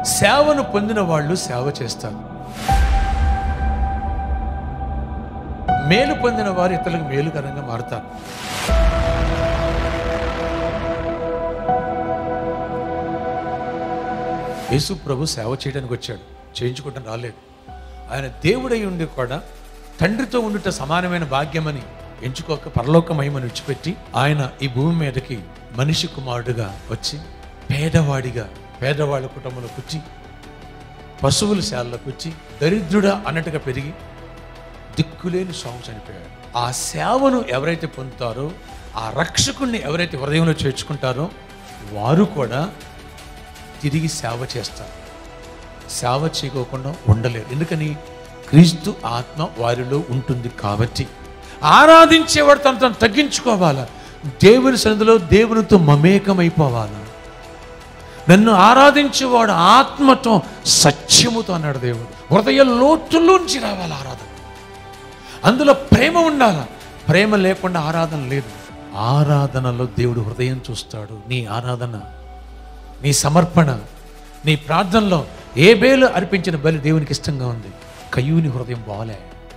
సేవను పొందిన వాళ్ళు సేవ చేస్తారు మేలు పొందిన వారు ఇతరులకు మేలుకరంగా మారుతారు యేసు ప్రభు సేవ చేయడానికి వచ్చాడు చేయించుకోవడం రాలేదు ఆయన దేవుడై ఉండి కూడా తండ్రితో ఉండుట సమానమైన భాగ్యమని ఎంచుకోక పరలోక మహిమను విడిచిపెట్టి ఆయన ఈ భూమి మీదకి మనిషి కుమారుడుగా వచ్చి పేదవాడిగా పేదవాళ్ళ కుటుంబంలో కూర్చి పశువుల శాలలో కూర్చి దరిద్రుడా అన్నట్టుగా పెరిగి దిక్కులేని సాగు చనిపోయాడు ఆ సేవను ఎవరైతే పొందుతారో ఆ రక్షకుణ్ణి ఎవరైతే హృదయంలో చేర్చుకుంటారో వారు కూడా తిరిగి సేవ చేస్తారు సేవ చేయకోకుండా ఉండలేరు ఎందుకని క్రీస్తు ఆత్మ వారిలో ఉంటుంది కాబట్టి ఆరాధించేవాడు తను తను తగ్గించుకోవాలా దేవుని సన్నిధిలో దేవునితో మమేకమైపోవాలా నన్ను ఆరాధించేవాడు ఆత్మతో సత్యముతో అన్నాడు దేవుడు హృదయ లోతుల్లోంచి రావాలి ఆరాధన అందులో ప్రేమ ఉండాలి ప్రేమ లేకుండా ఆరాధన లేదు ఆరాధనలో దేవుడు హృదయం చూస్తాడు నీ ఆరాధన నీ సమర్పణ నీ ప్రార్థనలో ఏ బేలు అర్పించిన బలి దేవునికి ఇష్టంగా ఉంది కయ్యూని హృదయం బాలే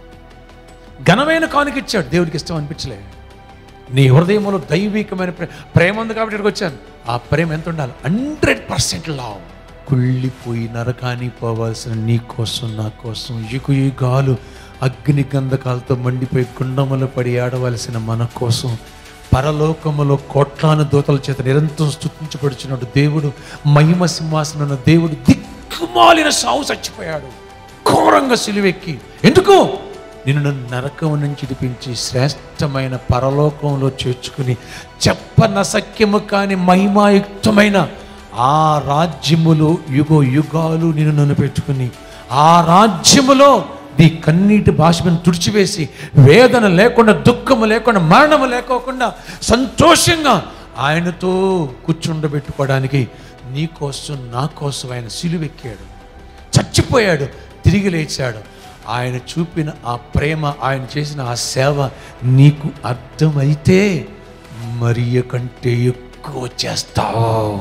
ఘనమైన కానుకిచ్చాడు దేవుడికి ఇష్టం అనిపించలే నీ హృదయంలో దైవికమైన ప్రే- ప్రేమ ఉంది కాబట్టి ఇక్కడికి వచ్చాను ఆ ప్రేమ ఎంత ఉండాలి హండ్రెడ్ పర్సెంట్ లావ్ కుళ్ళిపోయి నరకానికి పోవాల్సిన నీ కోసం నా కోసం యుగు యుగాలు అగ్ని గంధకాలతో మండిపోయి గుండములు పడి ఆడవలసిన మన కోసం పరలోకములో కోట్లాను దూతల చేత నిరంతరం స్థుతించబడుచున్నాడు దేవుడు మహిమ సింహాసనం దేవుడు దిక్కుమాలిన సావు చచ్చిపోయాడు ఘోరంగా సిలువెక్కి ఎందుకు నిన్ను నన్ను నరకం నుంచి విడిపించి శ్రేష్టమైన పరలోకంలో చేర్చుకుని చెప్పనసక్యము కాని మహిమాయుక్తమైన ఆ రాజ్యములో యుగో యుగాలు నిన్ను నన్ను పెట్టుకుని ఆ రాజ్యములో నీ కన్నీటి భాషను తుడిచివేసి వేదన లేకుండా దుఃఖము లేకుండా మరణము లేకోకుండా సంతోషంగా ఆయనతో కూర్చుండబెట్టుకోవడానికి నీ కోసం నా కోసం ఆయన సిలువెక్కాడు చచ్చిపోయాడు తిరిగి లేచాడు ఆయన చూపిన ఆ ప్రేమ ఆయన చేసిన ఆ సేవ నీకు అర్థమైతే మరియ కంటే ఎక్కువ చేస్తావు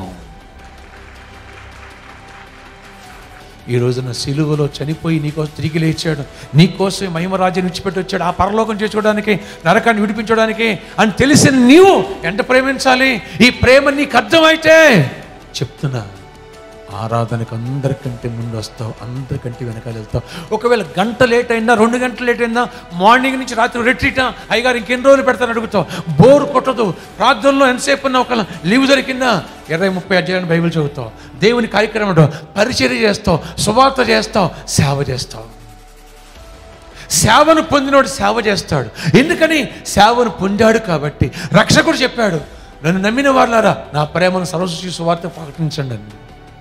ఈ రోజున సిలువలో చనిపోయి నీకోసం తిరిగి లేచాడు నీకోసం మహిమరాజ్యాన్ని విడిచిపెట్టి వచ్చాడు ఆ పరలోకం చేసుకోవడానికి నరకాన్ని విడిపించడానికి అని తెలిసిన నీవు ఎంత ప్రేమించాలి ఈ ప్రేమ నీకు అర్థమైతే చెప్తున్నా ఆరాధనకు అందరికంటే ముందు వస్తావు అందరికంటే వెనకాల వెళ్తావు ఒకవేళ గంట లేట్ అయినా రెండు గంటలు లేట్ అయినా మార్నింగ్ నుంచి రాత్రి రెట్రీటా అయ్యగారు ఇంకెన్ని రోజులు పెడతాను అడుగుతావు బోర్ కొట్టదు ప్రార్థనలో ఎంతసేపు ఉన్నా ఒక లీవ్ దొరికిందా ఇరవై ముప్పై అధ్యాయాన్ని బైబిల్ చదువుతావు దేవుని కార్యక్రమం ఉంటావు పరిచర్య చేస్తావు సువార్త చేస్తావు సేవ చేస్తావు సేవను పొందినోడు సేవ చేస్తాడు ఎందుకని సేవను పొందాడు కాబట్టి రక్షకుడు చెప్పాడు నన్ను నమ్మిన వాళ్ళారా నా ప్రేమను సరస్వతి సువార్త ప్రకటించండి అని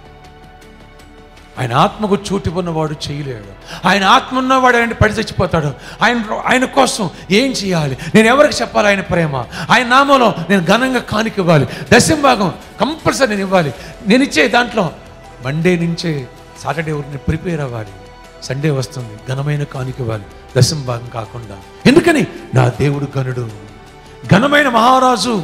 ఆయన ఆత్మకు చోటు ఉన్నవాడు చేయలేడు ఆయన ఆత్మ ఉన్నవాడు ఆయన పడి చచ్చిపోతాడు ఆయన ఆయన కోసం ఏం చేయాలి నేను ఎవరికి చెప్పాలి ఆయన ప్రేమ ఆయన నామంలో నేను ఘనంగా కానుక ఇవ్వాలి దశంభాగం కంపల్సరీ నేను ఇవ్వాలి నేను ఇచ్చే దాంట్లో మండే నుంచే సాటర్డే వరకు నేను ప్రిపేర్ అవ్వాలి సండే వస్తుంది ఘనమైన కానుక ఇవ్వాలి దశంభాగం కాకుండా ఎందుకని నా దేవుడు ఘనుడు ఘనమైన మహారాజు